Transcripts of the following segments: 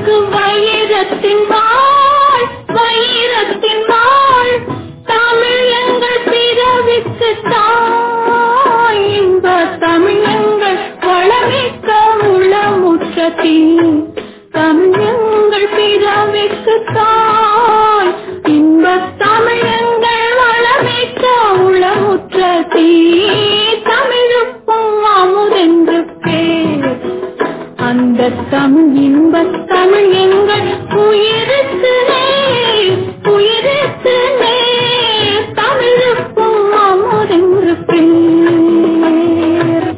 எனக்கு வைரத்தின் வாழ் வைரத்தின் வாழ் தமிழ் எங்கள் பிறவிக்கு தாய் இன்ப தமிழ் எங்கள் வளமிக்க உளமுற்ற தீ தமிழ் எங்கள் பிறவிக்கு தாய் இன்ப தமிழ் எங்கள் வளமிக்க உளமுற்ற தீ தமிழுக்கும் அமுதென்று பேர் அந்த தமிழ் இன்பத் தமிழ் எங்கள் உயிருக்கு நேர், உயிருக்கு நேர், தமிழுக்கும் அமுதென்று பேர்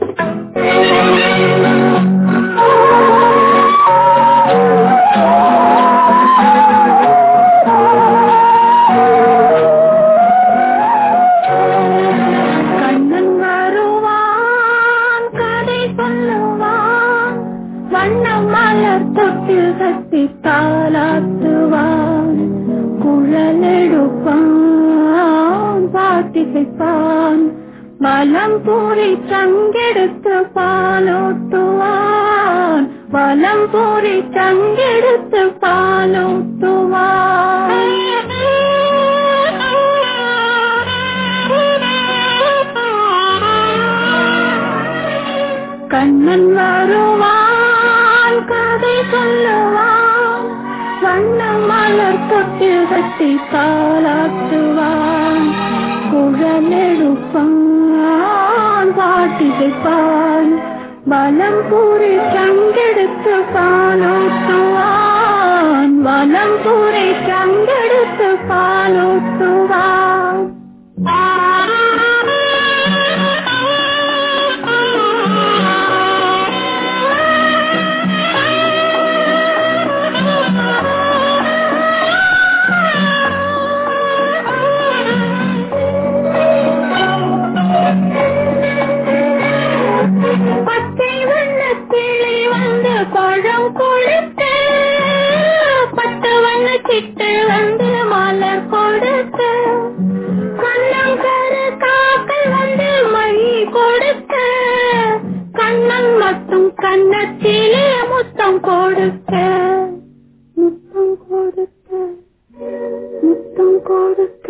கண்ணன் வருவான் கதை சொல்லுவான் வண்ணம் மலர் தொட்டில் கட்டி தாளாத்துவான் குழல் எடுப்பான் பாட்டி வைப்பான் வலம் பூரி சங்கெடுத்து பாலூட்டுவான் வலம் பூரி சங்கெடுத்து பாலூட்டுவான் கண்ணன் வருவான் கதை சொல்லுவான் வண்ண மலர் தொட்டில் கட்டி தாளாட்டுவான் குழல் எடுப்பான் பாட்டி வைப்பான் வலம் பூரி சங்கெடுத்து பாலூட்டுவான் வலம் பூரி சங்கெடுத்து பாலூட்டுவான் பச்சை வண்ணக் கிளி வந்து பழம் கொடுத்து பட்டு வண்ண சிட்டு வந்து மலர் கொடுத்து கண்ணங்கரு காக்கள் வந்து மணி கொடுத்து கண்ணன் மட்டும் கண்ணத்திலே முத்தம் கொடுக்க முத்தம் கொடுக்க முத்தம் கொடுக்க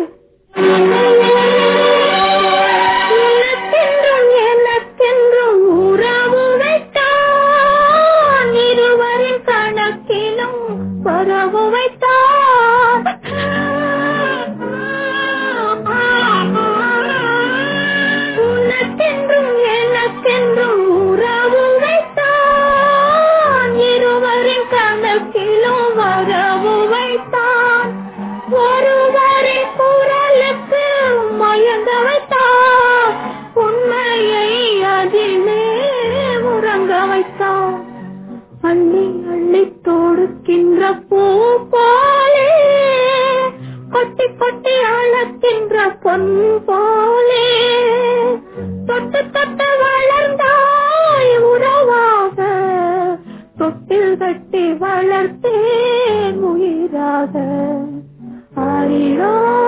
எனக்கென்றும் எனக்கென்றும் உறவு வைத்தான் இருவரின் கணக்கிலும் வரவு வைத்தான் உனக்கென்றும் எனக்கென்றும் உறவு வைத்தான் இருவரின் கணக்கிலும் வரவு வைத்தான் ஒருவரின் குரலுக்கு மயங்க வைத்தான் உண்மையை அதிலே உறங்க வைத்தான் அள்ளி அள்ளி தொடுக்கின்ற பூ போலே கொட்டி கொட்டி அழக்கின்ற பொன் போலே தொட்டு தொட்டு வளர்ந்தாய் உறவாக தொட்டில் கட்டி வளர்த்தேன் உயிராக ஆரிரோ